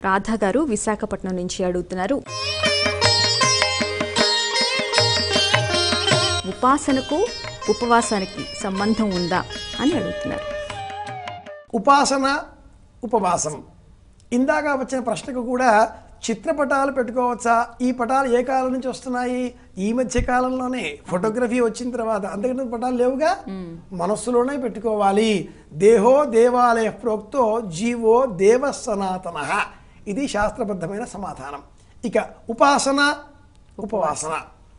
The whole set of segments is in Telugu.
రాధా గారు విశాఖపట్నం నుంచి అడుగుతున్నారు ఉపాసనకు ఉపవాసానికి సంబంధం ఉందా అని అడుగుతున్నారు ఉపాసన ఉపవాసం ఇందాక వచ్చిన ప్రశ్నకు కూడా చిత్రపటాలు పెట్టుకోవచ్చా ఈ పటాలు ఏ కాలం నుంచి వస్తున్నాయి ఈ మధ్య కాలంలోనే ఫోటోగ్రఫీ వచ్చిన తర్వాత అంతకంటే పటాలు లేవుగా మనస్సులోనే పెట్టుకోవాలి దేహో దేవాలయ ప్రోక్తో జీవో దేవ సనాతన ఇది శాస్త్రబద్ధమైన సమాధానం ఇక ఉపాసన ఉపవాసన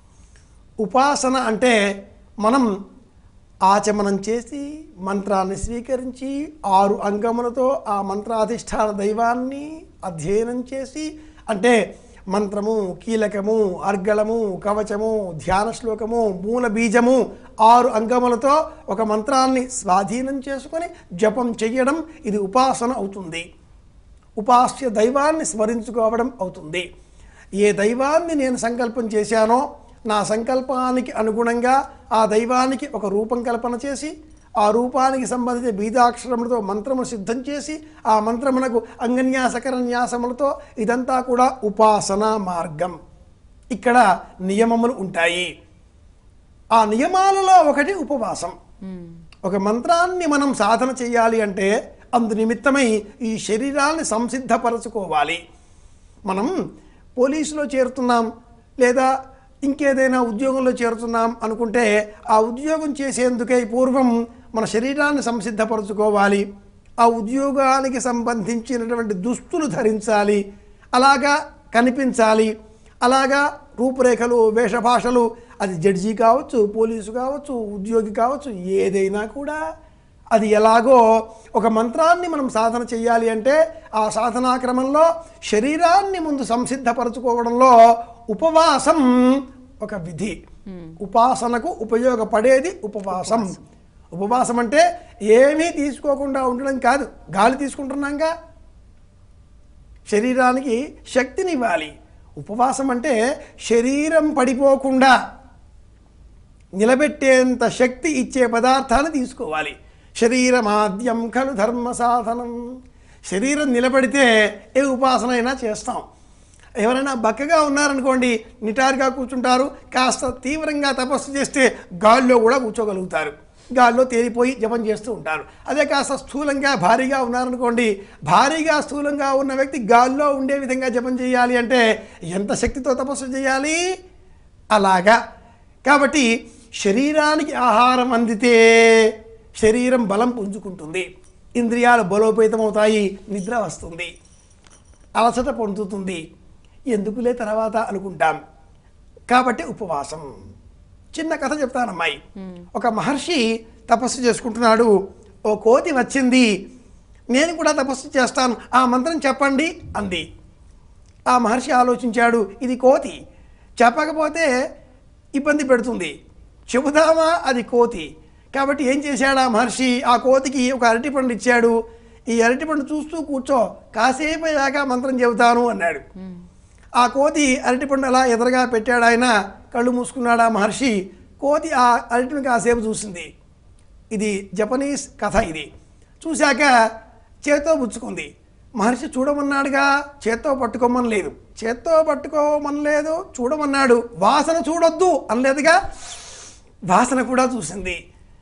ఉపాసన అంటే మనం ఆచమనం చేసి మంత్రాన్ని స్వీకరించి ఆరు అంగములతో ఆ మంత్రాధిష్టాన దైవాన్ని అధ్యయనం చేసి అంటే మంత్రము కీలకము అర్గళము కవచము ధ్యాన శ్లోకము మూల బీజము ఆరు అంగములతో ఒక మంత్రాన్ని స్వాధీనం చేసుకొని జపం చెయ్యడం ఇది ఉపాసన అవుతుంది ఉపాస్య దైవాన్ని స్మరించుకోవడం అవుతుంది ఏ దైవాన్ని నేను సంకల్పం చేశానో నా సంకల్పానికి అనుగుణంగా ఆ దైవానికి ఒక రూపం కల్పన చేసి ఆ రూపానికి సంబంధించిన బీజాక్షరములతో మంత్రము సిద్ధం చేసి ఆ మంత్రమునకు అంగన్యాసకరన్యాసములతో ఇదంతా కూడా ఉపాసన మార్గం ఇక్కడ నియమములు ఉంటాయి ఆ నియమాలలో ఒకటి ఉపవాసం ఒక మంత్రాన్ని మనం సాధన చేయాలి అంటే అందు నిమిత్తమై ఈ శరీరాన్ని సంసిద్ధపరచుకోవాలి మనం పోలీసులో చేరుతున్నాం లేదా ఇంకేదైనా ఉద్యోగంలో చేరుతున్నాం అనుకుంటే ఆ ఉద్యోగం చేసేందుకై పూర్వం మన శరీరాన్ని సంసిద్ధపరచుకోవాలి ఆ ఉద్యోగానికి సంబంధించినటువంటి దుస్తులు ధరించాలి అలాగా కనిపించాలి అలాగా రూపురేఖలు వేషభాషలు అది జడ్జి కావచ్చు పోలీసు కావచ్చు ఉద్యోగి కావచ్చు ఏదైనా కూడా అది ఎలాగో ఒక మంత్రాన్ని మనం సాధన చేయాలి అంటే ఆ సాధనా క్రమంలో శరీరాన్ని ముందు సంసిద్ధపరచుకోవడంలో ఉపవాసం ఒక విధి ఉపాసనకు ఉపయోగపడేది ఉపవాసం ఉపవాసం అంటే ఏమీ తీసుకోకుండా ఉండడం కాదు గాలి తీసుకుంటున్నాంగా శరీరానికి శక్తినివ్వాలి ఉపవాసం అంటే శరీరం పడిపోకుండా నిలబెట్టేంత శక్తి ఇచ్చే పదార్థాన్ని తీసుకోవాలి శరీరమాద్యం ఖలు ధర్మ సాధనం శరీరం నిలబడితే ఏ ఉపాసన అయినా చేస్తాం ఎవరైనా బక్కగా ఉన్నారనుకోండి నిటారుగా కూర్చుంటారు కాస్త తీవ్రంగా తపస్సు చేస్తే గాల్లో కూడా కూర్చోగలుగుతారు గాల్లో తేలిపోయి జపం చేస్తూ ఉంటారు అదే కాస్త స్థూలంగా భారీగా ఉన్నారనుకోండి భారీగా స్థూలంగా ఉన్న వ్యక్తి గాల్లో ఉండే విధంగా జపం చేయాలి అంటే ఎంత శక్తితో తపస్సు చేయాలి అలాగా కాబట్టి శరీరానికి ఆహారం అందితే శరీరం బలం పుంజుకుంటుంది ఇంద్రియాలు బలోపేతమవుతాయి నిద్ర వస్తుంది అలసట పొందుతుంది ఎందుకులే తర్వాత అనుకుంటాం కాబట్టి ఉపవాసం చిన్న కథ చెప్తానమ్మాయి ఒక మహర్షి తపస్సు చేసుకుంటున్నాడు ఓ కోతి వచ్చింది నేను కూడా తపస్సు చేస్తాను ఆ మంత్రం చెప్పండి అంది ఆ మహర్షి ఆలోచించాడు ఇది కోతి చెప్పకపోతే ఇబ్బంది పెడుతుంది చెబుదామా అది కోతి కాబట్టి ఏం చేశాడు ఆ మహర్షి ఆ కోతికి ఒక అరటిపండు ఇచ్చాడు ఈ అరటిపండు చూస్తూ కూర్చో కాసేపు అయ్యాక మంత్రం చెబుతాను అన్నాడు ఆ కోతి అరటిపండు అలా ఎదురుగా పెట్టాడు ఆయన కళ్ళు మూసుకున్నాడు ఆ మహర్షి కోతి ఆ అరటిని కాసేపు చూసింది ఇది జపనీస్ కథ ఇది చూశాక చేత్తో పుచ్చుకుంది మహర్షి చూడమన్నాడుగా చేత్తో పట్టుకోమని లేదు చేత్తో పట్టుకోమని లేదు చూడమన్నాడు వాసన చూడొద్దు అనలేదుగా వాసన కూడా చూసింది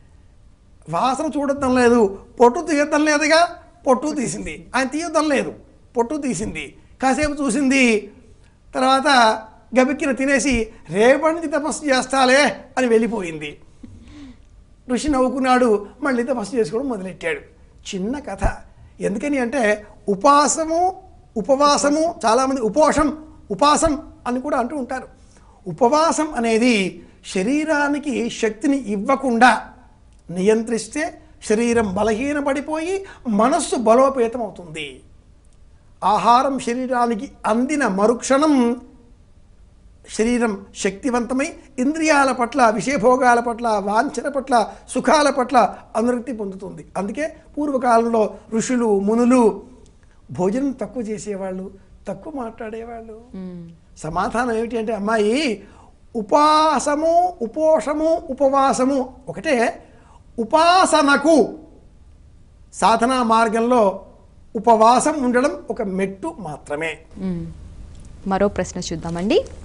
వాసన చూడొద్దాం లేదు పొట్టు తీయద్దాం లేదుగా పొట్టు తీసింది ఆయన తీయొద్దాం లేదు పొట్టు తీసింది కాసేపు చూసింది తర్వాత గబిక్కిన తినేసి రేపటి నుంచి తపస్సు చేస్తాలే అని వెళ్ళిపోయింది ఋషి నవ్వుకున్నాడు మళ్ళీ తపస్సు చేసుకోవడం మొదలెట్టాడు చిన్న కథ ఎందుకని అంటే ఉపాసము ఉపవాసము చాలామంది ఉపోషం ఉపాసం అని కూడా అంటూ ఉంటారు ఉపవాసం అనేది శరీరానికి శక్తిని ఇవ్వకుండా నియంత్రిస్తే శరీరం బలహీనపడిపోయి మనస్సు బలోపేతం అవుతుంది ఆహారం శరీరానికి అందిన మరుక్షణం శరీరం శక్తివంతమై ఇంద్రియాల పట్ల విషయభోగాల పట్ల వాంఛన పట్ల సుఖాల పట్ల అనురక్తి పొందుతుంది అందుకే పూర్వకాలంలో ఋషులు మునులు భోజనం తక్కువ చేసేవాళ్ళు తక్కువ మాట్లాడేవాళ్ళు సమాధానం ఏమిటి అంటే అమ్మాయి ఉపాసము ఉపోషము ఉపవాసము ఒకటే ఉపాసనకు సాధనా మార్గంలో ఉపవాసం ఉండడం ఒక మెట్టు మాత్రమే మరో ప్రశ్న చూద్దామండి